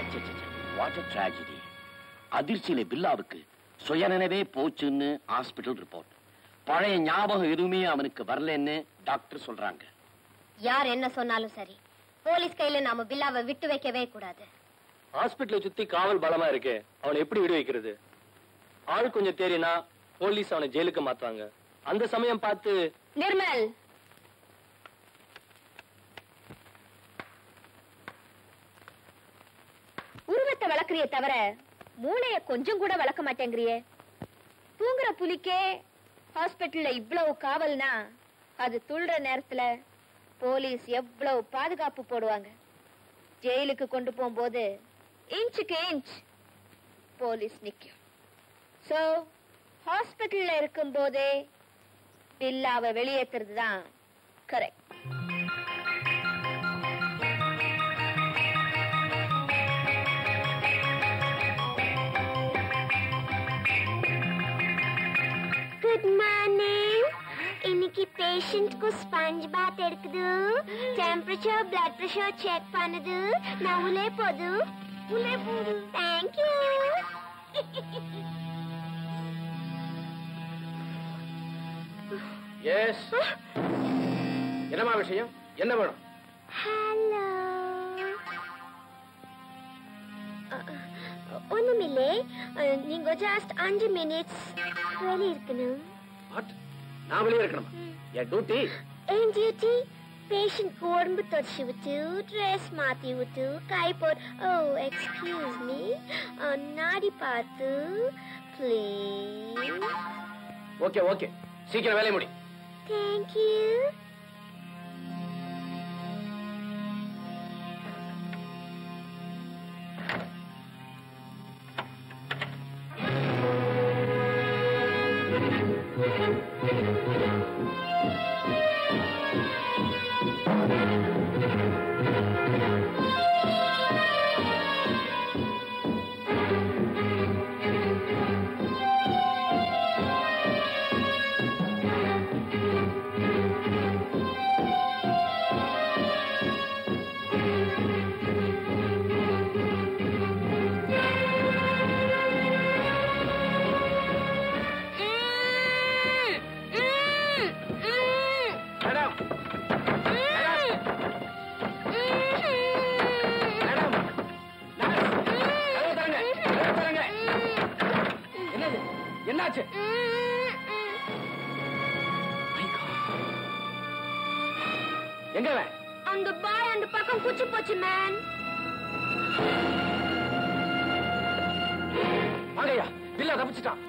What a tragedy அதிர்ச்சியில பில்லாவுக்கு சுயநினைவே போச்சுன்னு hospital report பழைய ஞாபகம் எதுவுமே அவனுக்கு வரலன்னு டாக்டர் சொல்றாங்க யார் என்ன சொன்னாலும் சரி போலீஸ் கையில நாம பில்லாவை விட்டு வைக்கவே கூடாது ஹாஸ்பிட்டலை சுத்தி காவல் பலமா இருக்கு அவனை எப்படி விடு வைக்கிறது ஆள் கொஞ்சம் தேறினா போலீஸ் அவனை ஜெயிலுக்கு மாத்துவாங்க அந்த சமயம் பார்த்து நிர்மல் உருவத்தை வளர்க்கறிய தவிர மூளைய கொஞ்சம் கூட வளர்க்க மாட்டேங்கிறியே தூங்குற புலிக்கே ஹாஸ்பிட்டல்ல இவ்வளவு காவல்னா அது துள்ளுற நேரத்துல போலீஸ் எவ்வளவு பாதுகாப்பு போடுவாங்க ஜெயிலுக்கு கொண்டு போகும்போது இன்ச்சுக்கு இன்ச் போலீஸ் நிக்கும் சோ ஹாஸ்பிட்டல்ல இருக்கும்போதே பில்லாவை வெளியேத்துறது தான் கரெக்ட் குட் மார்னிங் இன்னைக்கு பேஷண்ட்க்கு ஸ்பஞ்ச் பாத் எடுக்குது டெம்பரேச்சர் பிளட் பிரஷர் செக் பண்ணுது நான் உள்ளே போது உள்ளே போது தேங்க் யூ எஸ் என்னமா விஷயம் என்ன வேணும் ஹலோ ஒண்ணுமில்லே அஹ், நீங்க ஜஸ்ட் அஞ்சு மினிட்ஸ் வெளியே இருக்கணும் வாட் நான் வெளியே இருக்கணுமா என் டியூட்டி ஏன் டியூட்டி பேஷண்ட் உடம்பு தொடச்சி விட்டு ட்ரெஸ் மாத்தி விட்டு கை போட் ஓ எக்ஸ்கியூஸ் மீ நாடி பார்த்து ப்ளீஸ் ஓகே ஓகே சீக்கிரம் வேலையை முடி தேங்க்யூ மேடம் மேடம் என்னது என்னாச்சு எங்க அவன்? அந்த பாய் அந்த பக்கம் குச்சி போச்சு மேன் வாங்கய்யா பில்லா தப்பிச்சிட்டான்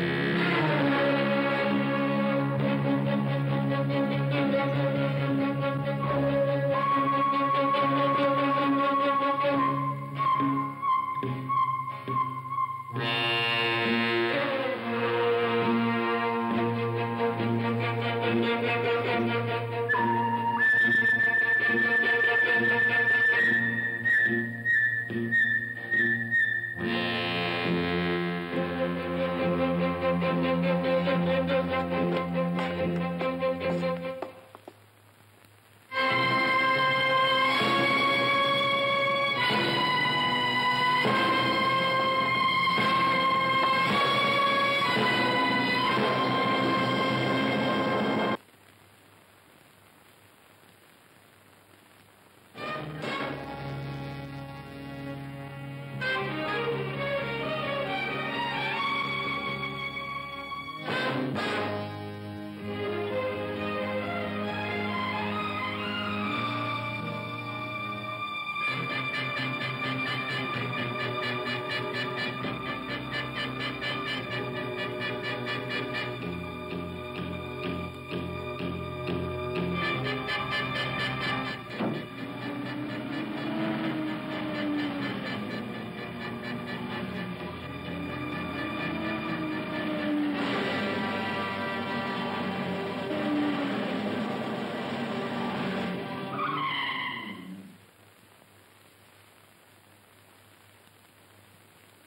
Thank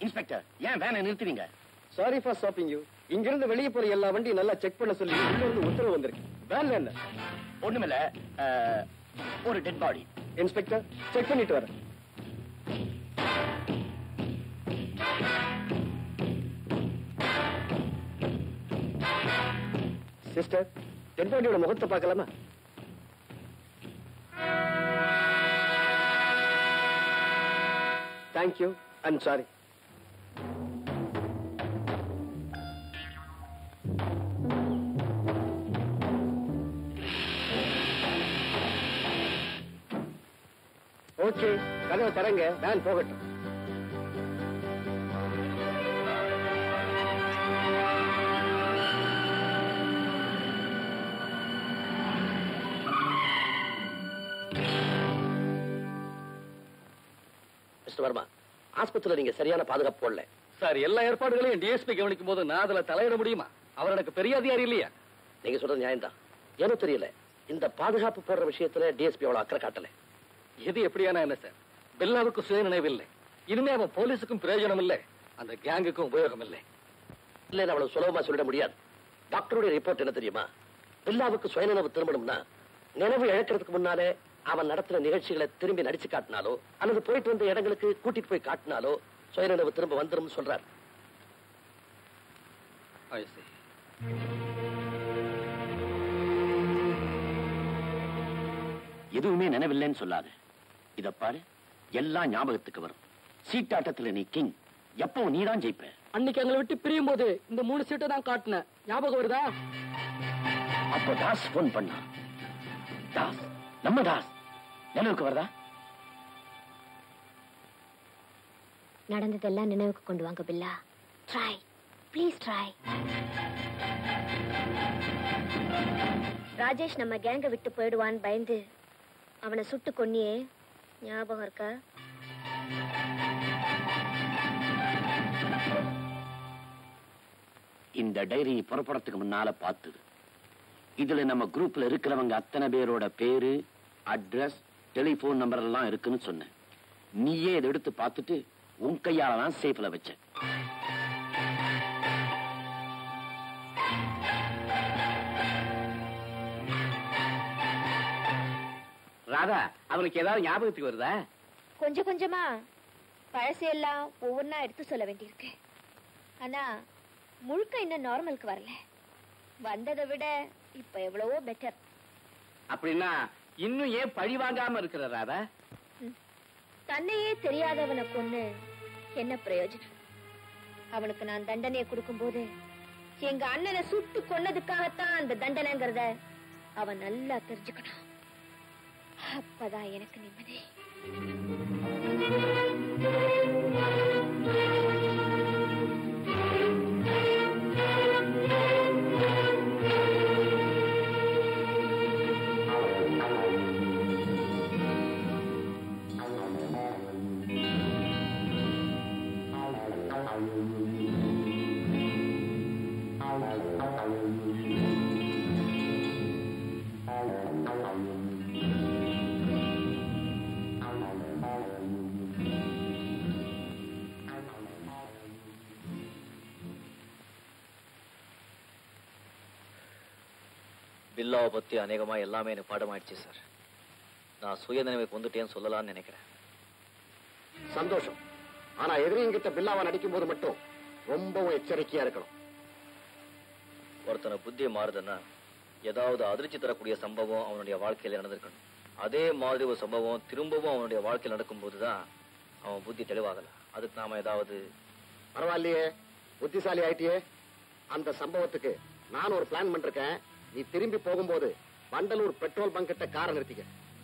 இன்ஸ்பெக்டர் ஏன் வேனை நிறுத்துறீங்க சாரி ஃபார் ஸ்டாப்பிங் யூ இங்கிருந்து வெளியே போற எல்லா வண்டியும் நல்லா செக் பண்ண சொல்லி உள்ள இருந்து உத்தரவு வந்திருக்கு வேன்ல என்ன ஒண்ணுமில்ல அஹ், ஒரு டெட் பாடி இன்ஸ்பெக்டர் செக் பண்ணிட்டு வரேன் சிஸ்டர் டெட் பாடியோட முகத்தை பார்க்கலாமா தேங்க்யூ ஐம் சாரி ஓகே கதவை தரங்க வேன் போகட்டும் மிஸ்டர் வர்மா ஆஸ்பத்திரியில நீங்க சரியான பாதுகாப்பு போடல சார் எல்லா ஏற்பாடுகளையும் டிஎஸ்பி கவனிக்கும் போது நான் அதுல தலையிட முடியுமா அவர் எனக்கு பெரிய அதிகாரி இல்லையா நீங்க சொல்றது நியாயம்தான் ஏனோ தெரியல இந்த பாதுகாப்பு போடுற விஷயத்துல டிஎஸ்பி அவ்வளவு அக்கறை காட்டல எது எப்படியானா என்ன சார் பில்லாவுக்கு சுய நினைவு இல்லை இனிமே அவன் போலீஸுக்கும் பிரயோஜனம் இல்லை அந்த கேங்குக்கும் உபயோகம் இல்லை இல்ல அவ்வளவு சுலபமா சொல்லிட முடியாது டாக்டருடைய ரிப்போர்ட் என்ன தெரியுமா பில்லாவுக்கு சுயநினைவு திரும்பணும்னா நினைவு இழக்கிறதுக்கு முன்னாலே அவன் நடத்தின நிகழ்ச்சிகளை திரும்பி நடிச்சு காட்டினாலோ அல்லது போயிட்டு வந்த இடங்களுக்கு கூட்டிட்டு போய் காட்டினாலோ சுயநினைவு திரும்ப வந்துரும் சொல்றார் I see. எதுவுமே நினைவில்லைன்னு சொல்லாது இத பாரு எல்லாம் ஞாபகத்துக்கு வரும் சீட்டாட்டத்துல நீ கிங் எப்பவும் நீதான் ஜெயிப்ப அன்னைக்கு எங்களை விட்டு பிரியும் போது இந்த மூணு சீட்டை தான் காட்டினேன் ஞாபகம் வருதா அப்போ தாஸ் போன் பண்ணா தாஸ் நம்ம தாஸ் நினைவுக்கு வருதா நடந்ததெல்லாம் நினைவுக்கு கொண்டு வாங்க Billa try please try Rajesh நம்ம கேங்க விட்டு போயிடுவான்னு பயந்து அவனை சுட்டு கொன்னியே ஞாபகம் இருக்கா இந்த டைரி புறப்படத்துக்கு முன்னால பார்த்தது இதுல நம்ம குரூப்ல இருக்கிறவங்க அத்தனை பேரோட பேரு அட்ரஸ் டெலிபோன் நம்பர் எல்லாம் இருக்குன்னு சொன்னேன் நீயே இதை எடுத்து பார்த்துட்டு உன் கையால தான் சேஃப்ல வச்ச ராதா அவனுக்கு ஏதாவது ஞாபகத்துக்கு வருதா கொஞ்சம் கொஞ்சமா பழசையெல்லாம் ஒவ்வொன்றா எடுத்து சொல்ல வேண்டியிருக்கு ஆனா முழுக்க இன்னும் நார்மலுக்கு வரல வந்ததை விட இப்ப எவ்வளவோ பெட்டர் அப்படின்னா இன்னும் ஏன் பழி வாங்காம இருக்கிற ராதா தன்னையே தெரியாதவனை கொன்னு என்ன பிரயோஜனம் அவனுக்கு நான் தண்டனையை கொடுக்கும்போது எங்க அண்ணனை சுட்டு கொன்னதுக்காகத்தான் அந்த தண்டனைங்கிறத அவன் நல்லா தெரிஞ்சுக்கணும் அப்பதான் எனக்கு நிம்மதி பில்லாவை பத்தி அநேகமா எல்லாமே எனக்கு பாடமாயிடுச்சு சார் நான் சுய நினைவுக்கு வந்துட்டேன்னு சொல்லலாம்னு நினைக்கிறேன் சந்தோஷம் ஆனா எதிரிங்கிட்ட பில்லாவா நடிக்கும் போது மட்டும் ரொம்பவும் எச்சரிக்கையா இருக்கணும் ஒருத்தனை புத்தி மாறுதுன்னா ஏதாவது அதிர்ச்சி தரக்கூடிய சம்பவம் அவனுடைய வாழ்க்கையில நடந்திருக்கணும் அதே மாதிரி ஒரு சம்பவம் திரும்பவும் அவனுடைய வாழ்க்கையில் நடக்கும்போது தான் அவன் புத்தி தெளிவாகல அதுக்கு நாம ஏதாவது பரவாயில்லையே புத்திசாலி ஆயிட்டியே அந்த சம்பவத்துக்கு நான் ஒரு பிளான் பண்ணிருக்கேன் நீ திரும்பி போகும்போது வண்டலூர் பெட்ரோல் பங்க் கிட்ட காரை நிறுத்திக்க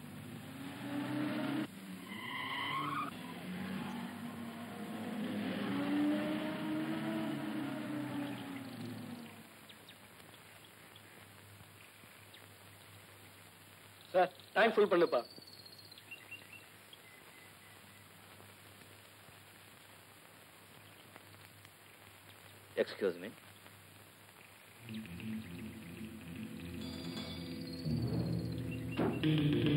சார் டைம் ஃபுல் பண்ணுப்பா எக்ஸ்கியூஸ் மீ ஆ